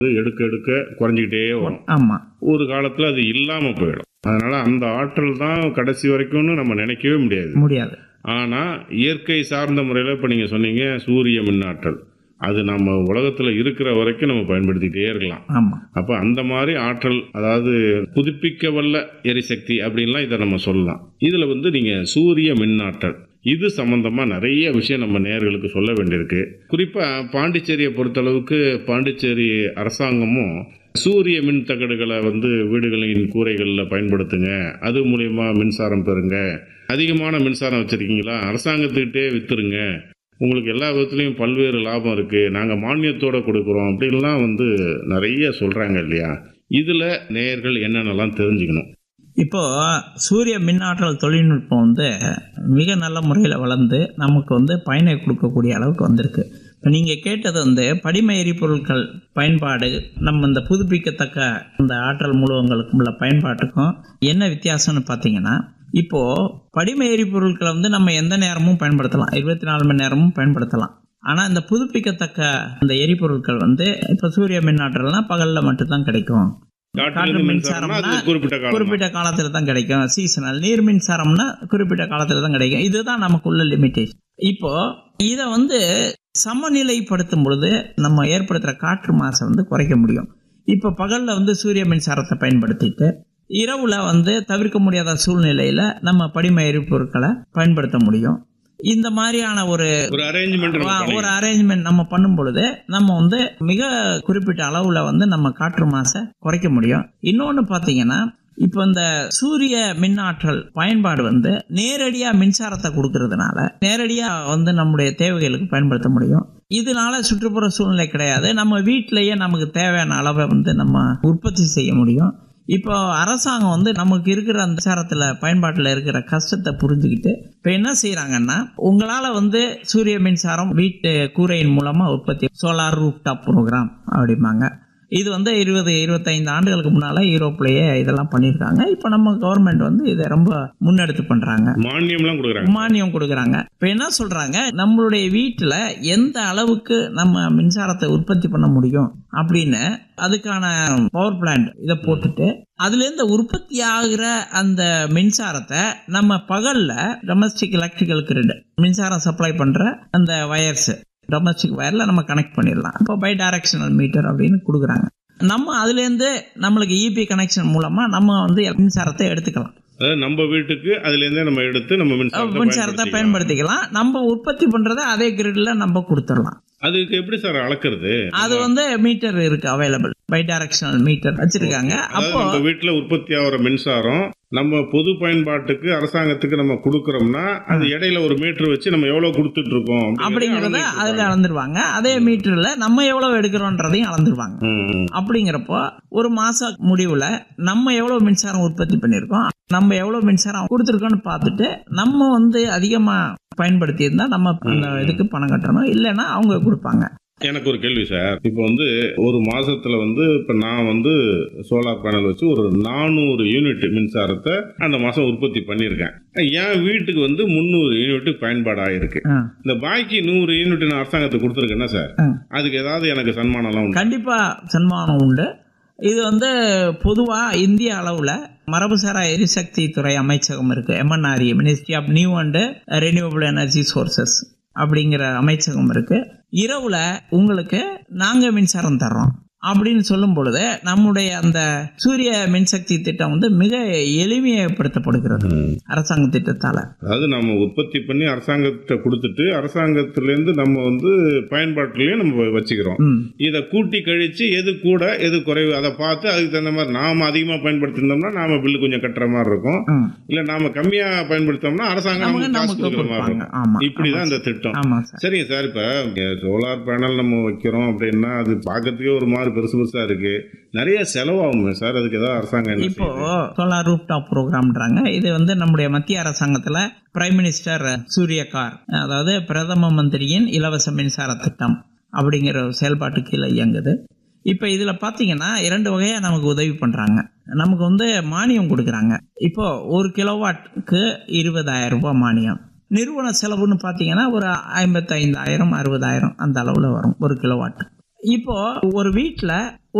அது எடுக்க எடுக்க குறைஞ்சிக்கிட்டே வரும் ஆமாம் ஒரு காலத்தில் அது இல்லாமல் போயிடும் அதனால அந்த ஆற்றல் தான் கடைசி வரைக்கும்னு நம்ம நினைக்கவே முடியாது முடியாது ஆனால் இயற்கை சார்ந்த முறையில் இப்போ நீங்கள் சொன்னீங்க சூரிய மின்னாற்றல் அது நம்ம உலகத்தில் இருக்கிற வரைக்கும் நம்ம பயன்படுத்திக்கிட்டே இருக்கலாம் ஆமாம் அப்போ அந்த மாதிரி ஆற்றல் அதாவது புதுப்பிக்க வல்ல எரிசக்தி அப்படின்லாம் இதை நம்ம சொல்லலாம் இதில் வந்து நீங்கள் சூரிய மின்னாற்றல் இது சம்பந்தமாக நிறைய விஷயம் நம்ம நேயர்களுக்கு சொல்ல வேண்டியிருக்கு குறிப்பாக பாண்டிச்சேரியை பொறுத்தளவுக்கு பாண்டிச்சேரி அரசாங்கமும் சூரிய மின் தகடுகளை வந்து வீடுகளின் கூரைகளில் பயன்படுத்துங்க அது மூலயமா மின்சாரம் பெறுங்க அதிகமான மின்சாரம் வச்சுருக்கீங்களா அரசாங்கத்துக்கிட்டே விற்றுருங்க உங்களுக்கு எல்லா விதத்துலேயும் பல்வேறு லாபம் இருக்குது நாங்கள் மானியத்தோடு கொடுக்குறோம் அப்படின்லாம் வந்து நிறைய சொல்கிறாங்க இல்லையா இதில் நேயர்கள் என்னென்னலாம் தெரிஞ்சுக்கணும் இப்போ சூரிய மின்னாற்றல் தொழில்நுட்பம் வந்து மிக நல்ல முறையில் வளர்ந்து நமக்கு வந்து பயனை கொடுக்கக்கூடிய அளவுக்கு வந்திருக்கு இப்போ நீங்கள் கேட்டது வந்து படிம எரிபொருட்கள் பயன்பாடு நம்ம இந்த புதுப்பிக்கத்தக்க இந்த ஆற்றல் மூலவங்களுக்கும் உள்ள பயன்பாட்டுக்கும் என்ன வித்தியாசம்னு பார்த்தீங்கன்னா இப்போது படிம எரிபொருட்களை வந்து நம்ம எந்த நேரமும் பயன்படுத்தலாம் இருபத்தி நாலு மணி நேரமும் பயன்படுத்தலாம் ஆனால் இந்த புதுப்பிக்கத்தக்க இந்த எரிபொருட்கள் வந்து இப்போ சூரிய மின்னாற்றல்னா பகலில் மட்டும்தான் கிடைக்கும் காற்று மின்சாரம்னா அது குறிப்பிட்ட காலம் குறிப்பிட்ட காலத்தில் தான் கிடைக்கும் சீசனல் நீர் மின்சாரம்னா குறிப்பிட்ட காலத்தில் தான் கிடைக்கும் இதுதான் நமக்குள்ள லிமிட்டேஷன் இப்போ இதை வந்து சமநிலைப்படுத்தும் பொழுது நம்ம ஏற்படுத்துகிற காற்று மாசை வந்து குறைக்க முடியும் இப்போ பகலில் வந்து சூரிய மின்சாரத்தை பயன்படுத்திட்டு இரவுல வந்து தவிர்க்க முடியாத சூழ்நிலையில் நம்ம படிம எரிபொருட்களை பயன்படுத்த முடியும் இந்த மாதிரியான ஒரு ஒரு அரேஞ்ச்மெண்ட் வா- ஒரு அரேஞ்ச்மெண்ட் நம்ம பண்ணும் பொழுது நம்ம வந்து மிக குறிப்பிட்ட அளவுல வந்து நம்ம காற்று மாசை குறைக்க முடியும் இன்னொன்று பார்த்தீங்கன்னா இப்போ இந்த சூரிய மின்னாற்றல் பயன்பாடு வந்து நேரடியாக மின்சாரத்தை கொடுக்கறதுனால நேரடியாக வந்து நம்முடைய தேவைகளுக்கு பயன்படுத்த முடியும் இதனால சுற்றுப்புற சூழ்நிலை கிடையாது நம்ம வீட்டிலேயே நமக்கு தேவையான அளவை வந்து நம்ம உற்பத்தி செய்ய முடியும் இப்போ அரசாங்கம் வந்து நமக்கு இருக்கிற அந்த மின்சாரத்தில் பயன்பாட்டில் இருக்கிற கஷ்டத்தை புரிஞ்சுக்கிட்டு இப்போ என்ன செய்கிறாங்கன்னா உங்களால் வந்து சூரிய மின்சாரம் வீட்டு கூரையின் மூலமாக உற்பத்தி சோலார் ரூப் டாப் ப்ரோக்ராம் அப்படிம்பாங்க இது வந்து இருபது இருபத்தைந்து ஆண்டுகளுக்கு முன்னால் யூரோப்லேயே இதெல்லாம் பண்ணியிருக்காங்க இப்போ நம்ம கவர்மெண்ட் வந்து இதை ரொம்ப முன்னெடுத்து பண்ணுறாங்க மானியம்லாம் கொடுக்குறாங்க மானியம் கொடுக்குறாங்க இப்போ என்ன சொல்றாங்க நம்மளுடைய வீட்டில் எந்த அளவுக்கு நம்ம மின்சாரத்தை உற்பத்தி பண்ண முடியும் அப்படின்னு அதுக்கான பவர் பிளான்ட் இதை போட்டுட்டு அதுலேருந்து உற்பத்தி ஆகிற அந்த மின்சாரத்தை நம்ம பகலில் டொமஸ்டிக் எலக்ட்ரிக்கல் கிரிட் மின்சாரம் சப்ளை பண்ணுற அந்த வயர்ஸ் டொமஸ்டிக் வயரில் நம்ம கனெக்ட் பண்ணிடலாம் இப்போ பை டைரக்ஷனல் மீட்டர் அப்படின்னு கொடுக்குறாங்க நம்ம அதுலேருந்து நம்மளுக்கு இபி கனெக்ஷன் மூலமாக நம்ம வந்து மின்சாரத்தை எடுத்துக்கலாம் அதாவது நம்ம வீட்டுக்கு அதுலேருந்தே நம்ம எடுத்து நம்ம மின்சாரத்தை மின்சாரத்தை பயன்படுத்திக்கலாம். பயன்படுத்திக்கலாம் நம்ம உற்பத்தி பண்றதை அதே கிரிட்ல நம்ம கொடுத்துடலாம் அதுக்கு எப்படி சார் அளக்கிறது அது வந்து மீட்டர் இருக்கு அவைலபிள் பை டைரக்ஷனல் மீட்டர் வச்சிருக்காங்க அதாவது அப்போ நம்ம வீட்டில் உற்பத்தி ஆகிற மின்சாரம் நம்ம பொது பயன்பாட்டுக்கு அரசாங்கத்துக்கு நம்ம கொடுக்குறோம்னா அது இடையில ஒரு மீட்டர் வச்சு நம்ம எவ்வளவு கொடுத்துட்டு இருக்கோம் அப்படிங்கறத அளந்துட்டு அதுல இருப்பாங்க. அளந்துருவாங்க அதே மீட்டர்ல நம்ம எவ்வளவு எடுக்கிறோன்றதையும் அளந்துருவாங்க ம், ம். அப்படிங்கிறப்போ ஒரு மாச முடிவுல நம்ம எவ்வளவு மின்சாரம் உற்பத்தி பண்ணியிருக்கோம் நம்ம எவ்வளவு மின்சாரம் கொடுத்துருக்கோம்னு பார்த்துட்டு நம்ம வந்து அதிகமா பயன்படுத்தி இருந்தா நம்ம அந்த இதுக்கு பணம் கட்டணும் இல்லைன்னா அவங்க கொடுப்பாங்க எனக்கு ஒரு கேள்வி சார் இப்போ வந்து ஒரு மாசத்துல வந்து இப்போ நான் வந்து சோலார் பேனல் வச்சு ஒரு நானூறு யூனிட் மின்சாரத்தை அந்த மாசம் உற்பத்தி பண்ணியிருக்கேன் என் வீட்டுக்கு வந்து முந்நூறு யூனிட் பயன்பாடு ஆயிருக்கு ஆ. இந்த பாக்கி நூறு யூனிட் நான் அரசாங்கத்துக்கு கொடுத்துருக்கேன்னா சார் ஆ. அதுக்கு ஏதாவது எனக்கு சன்மானம்லாம் உண்டு கண்டிப்பா சன்மானம் உண்டு இது வந்து பொதுவா இந்திய அளவுல மரபுசாரா எரிசக்தி துறை அமைச்சகம் இருக்கு MNRE ministry of new and renewable energy sources அப்படிங்கிற அமைச்சகம் இருக்கு இரவுல உங்களுக்கு நாங்க மின்சாரம் தர்றோம் அப்படின்னு சொல்லும் பொழுது நம்முடைய அந்த சூரிய மின்சக்தி திட்டம் வந்து மிக எளிமைப்படுத்தப்படுகிறது அரசாங்க திட்டத்தால அதாவது நம்ம உற்பத்தி பண்ணி அரசாங்கத்தை கொடுத்துட்டு அரசாங்கத்திலேருந்து நம்ம வந்து பயன்பாட்டிலையும் நம்ம வச்சுக்கிறோம் ம். இதை கூட்டி கழிச்சு எது கூட எது குறைவு அதை பார்த்து அதுக்கு தகுந்த மாதிரி நாம அதிகமா பயன்படுத்திருந்தோம்னா நாம பில்லு கொஞ்சம் கட்டுற மாதிரி இருக்கும் ம். இல்ல நாம கம்மியா பயன்படுத்தோம்னா அரசாங்கம் அவங்க நமக்கு காசு நமக்கு கொடுக்குற மாதிரி கொடுப்பாங்க இருக்கும் ஆமா இப்படிதான் இந்த திட்டம் ஆமா சார் சரிங்க சார் இப்ப சோலார் பேனல் நம்ம வைக்கிறோம் அப்படின்னா அது பார்க்கறதுக்கே ஒரு மாதிரி பெருசு பெருசா இருக்கு நிறைய செலவாகுமே சார் அதுக்கு ஏதாவது அரசாங்கம் என்ன இப்போ செய்யுது? சோலார் ரூப் டாப் ப்ரோக்ராம்ன்றாங்க இது வந்து நம்முடைய மத்திய அரசாங்கத்தில் பிரைம் மினிஸ்டர் சூரியகார் அதாவது பிரதம மந்திரியின் இலவச மின்சார திட்டம் அப்படிங்கிற ஒரு செயல்பாட்டு கீழே இயங்குது இப்போ இதில் பார்த்தீங்கன்னா இரண்டு வகையாக நமக்கு உதவி பண்ணுறாங்க நமக்கு வந்து மானியம் கொடுக்குறாங்க இப்போ ஒரு கிலோவாட்டுக்கு இருபதாயிரம் ரூபாய் மானியம் நிறுவன செலவுன்னு பார்த்தீங்கன்னா ஒரு ஐம்பத்தைந்தாயிரம் அறுபதாயிரம் அந்த அளவில் வரும் ஒரு கிலோவாட் இப்போ ஒரு வீட்டில்